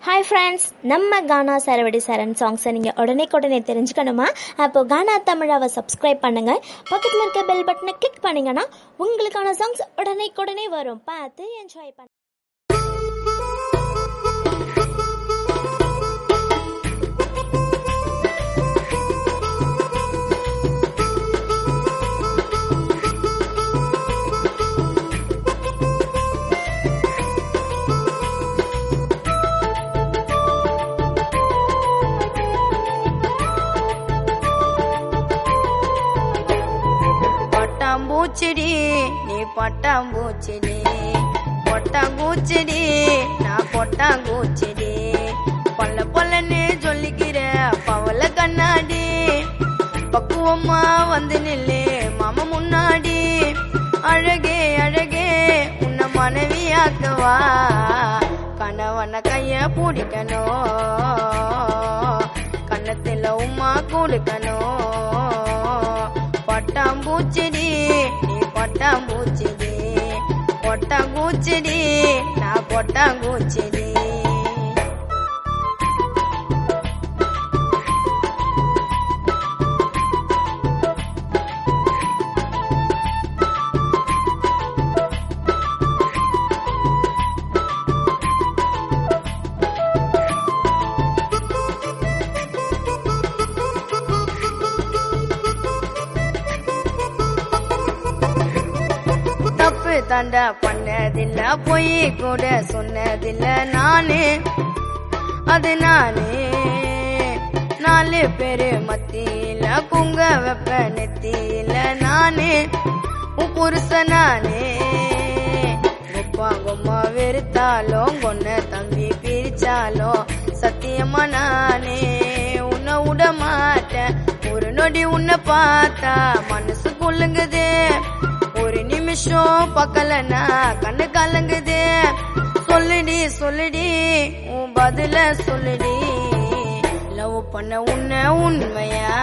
hi friends நம்ம கானா சரவடி சரண் சாங்ஸை நீங்கள் உடனே உடனே தெரிஞ்சுக்கணுமா அப்போ கானா தமிழாவை சப்ஸ்கிரைப் பண்ணுங்கள் பக்கத்தில் இருக்க பெல் பட்டனை கிளிக் பண்ணிங்கன்னா உங்களுக்கான சாங்ஸ் உடனே உடனே வரும் பார்த்து என்ஜாய் பண்ண பட்டாம்பூச்செடி நீ பட்டாம்பூச்செடி பொட்டாங்கூச்செடி நான் பொட்டாங்கூச்செடி பொல்ல பொல்லன்னு சொல்லிக்கிற பவள கண்ணாடி பக்குவமா வந்து நில்லு மாமா முன்னாடி அழகே அழகே உன்னை மனைவியாக்குவா கணவன கைய பிடிக்கணும் கண்ணத்துல உமா கொடுக்கணும் பட்டாம்பூச்செடி நீ பட்டாம்பூச்செடி பொட்டாங்கூச்செடி நான் பொட்டாங்கூச்செடி தப்பு தண்டா பண்ணதில்ல பொய் கூட சொன்னதில்ல நானு அது நானு நாலு பேரு மத்தியில குங்க வெப்ப நெத்தியில நானு உன் புருஷ நானு கும்மா வெறுத்தாலும் கொன்ன தம்பி பிரிச்சாலும் சத்தியமா நானே உன்னை விட மாட்டேன் ஒரு நொடி உன்னை பார்த்தா மனசு குலுங்குது ஒரு நிமிஷம் பக்கலனா கண்ணு கலங்குது சொல்லுடி சொல்லுடி உன் பதில சொல்லுடி லவ் பண்ண உன்ன உண்மையா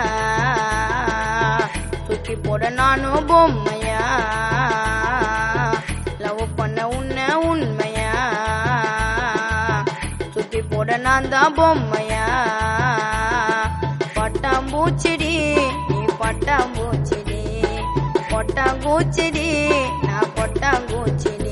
தூக்கி போட நானும் பொம்மையா லவ் பண்ண உன்ன உண்மையா தூக்கி போட நான் தான் பொம்மையா பட்டாம்பூச்செடி நீ பட்டாம்பூச்செடி பொட்டாங்கூச்செடி நான் பொட்டாங்கூச்செடி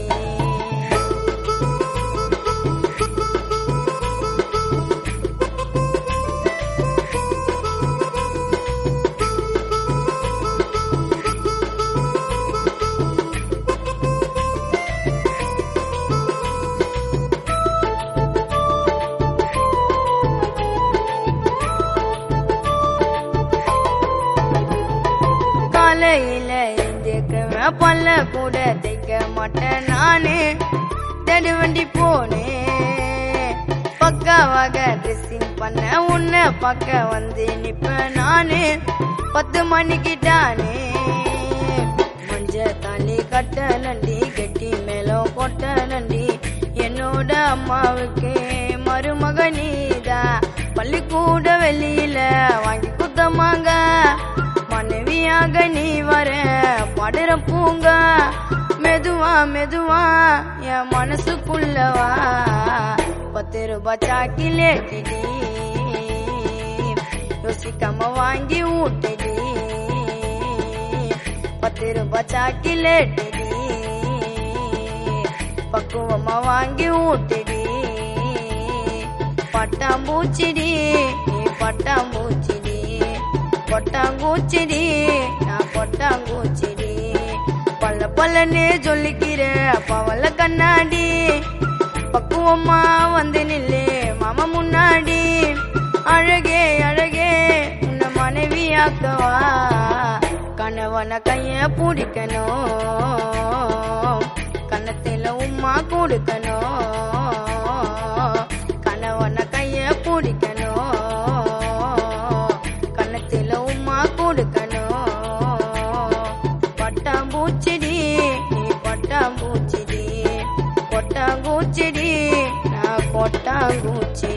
காலையில எந்திருக்குவேன் பல்ல கூட தைக்க மாட்டேன் நானு தேடி வண்டி போனேன் பக்காவாக ட்ரெஸ்ஸிங் பண்ண உன்னை பக்க வந்து நிப்பேன் நானு பத்து மணிக்கிட்டானே மஞ்ச தாலி கட்ட நண்டி கெட்டி மேலும் கொட்ட நண்டி என்னோட அம்மாவுக்கு மருமக நீதா பள்ளிக்கூட வெளியில வாங்கி குத்தமாங்க மனைவியாக நீ வர படுற பூங்க மெதுவா மெதுவா என் மனசுக்குள்ளவா பத்து ரூபாய் சாக்கிலேட்டிடி யோசிக்காம வாங்கி ஊட்டடி பத்து ரூபாய் சாக்கிலேட்டிடி பக்குவமா வாங்கி ஊட்டடி பட்டாம்பூச்சிடி நீ பட்டாம்பூச்சிடி பொட்டாங்கூச்சிடி நான் பொட்டாங்கூச்சிடி பல்ல பல்லன்னு சொல்லிக்கிற பவள கண்ணாடி பக்குவமா வந்து நில்லு மாமா முன்னாடி அழகே அழகே உன்னை மனைவியாக்கவா கணவன கைய பிடிக்கணும் கன்னத்தில உம்மா கொடுக்கணும் கணவன கைய பிடிக்கணும் கன்னத்தில உம்மா கொடுக்கணும் பட்டாம்பூச்செடி நீ பட்டாம்பூச்செடி பொட்டாங்கூச்செடி நான் பொட்டாங்கூச்செடி